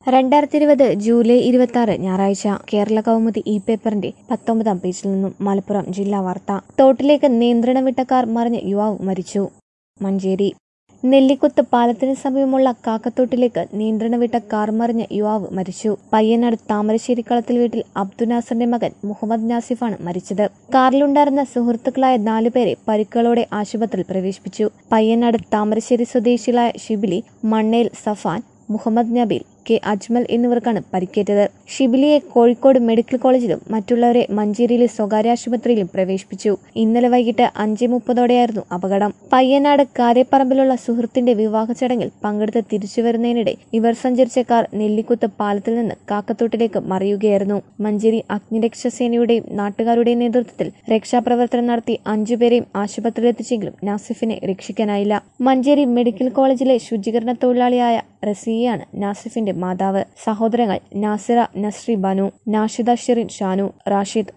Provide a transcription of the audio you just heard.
രണ്ടായിരത്തി ഇരുപത് ജൂലൈ ഇരുപത്തി ആറ് ഞായറാഴ്ച കേരള കൗമുദി ഇ പേപ്പറിന്റെ പത്തൊമ്പതാം പേജിൽ നിന്നും മലപ്പുറം ജില്ലാ വാർത്ത തോട്ടിലേക്ക് നിയന്ത്രണം വിട്ട കാർ മറിഞ്ഞ് യുവാവ് മരിച്ചു മഞ്ചേരി നെല്ലിക്കുത്ത് പാലത്തിന് സമീപമുള്ള കാക്കത്തോട്ടിലേക്ക് നിയന്ത്രണം വിട്ട കാർ മറിഞ്ഞ യുവാവ് മരിച്ചു പയ്യനാട് താമരശ്ശേരി കളത്തിൽ വീട്ടിൽ അബ്ദുൽ നാസറിന്റെ മകൻ മുഹമ്മദ് നാസിഫാണ് മരിച്ചത് കാറിലുണ്ടായിരുന്ന സുഹൃത്തുക്കളായ നാലുപേരെ പരിക്കുകളോടെ ആശുപത്രിയിൽ പ്രവേശിപ്പിച്ചു പയ്യനാട് താമരശ്ശേരി സ്വദേശികളായ ഷിബിലി മണ്ണേൽ സഫാൻ മുഹമ്മദ് നബീൽ കെ അജ്മൽ എന്നിവർക്കാണ് പരിക്കേറ്റത് ഷിബിലിയെ കോഴിക്കോട് മെഡിക്കൽ കോളേജിലും മറ്റുള്ളവരെ മഞ്ചേരിയിലെ സ്വകാര്യ ആശുപത്രിയിലും പ്രവേശിപ്പിച്ചു ഇന്നലെ വൈകിട്ട് അഞ്ച് മുപ്പതോടെയായിരുന്നു അപകടം പയ്യനാട് കാരേപ്പറമ്പിലുള്ള സുഹൃത്തിന്റെ വിവാഹ ചടങ്ങിൽ പങ്കെടുത്ത് തിരിച്ചു വരുന്നതിനിടെ ഇവർ സഞ്ചരിച്ച കാർ നെല്ലിക്കുത്ത് പാലത്തിൽ നിന്ന് കാക്കത്തോട്ടിലേക്ക് മറിയുകയായിരുന്നു മഞ്ചേരി അഗ്നിരക്ഷാസേനയുടെയും നാട്ടുകാരുടെയും നേതൃത്വത്തിൽ രക്ഷാപ്രവർത്തനം നടത്തി അഞ്ചുപേരെയും ആശുപത്രിയിലെത്തിച്ചെങ്കിലും നാസിഫിനെ രക്ഷിക്കാനായില്ല മഞ്ചേരി മെഡിക്കൽ കോളേജിലെ ശുചീകരണ തൊഴിലാളിയായ റസിയയാണ് നാസിഫിന്റെ മാതാവ് സഹോദരങ്ങൾ നാസിറ നസ്രി ബനു നാഷിദ ഷെറിൻ ഷാനു റാഷിദ്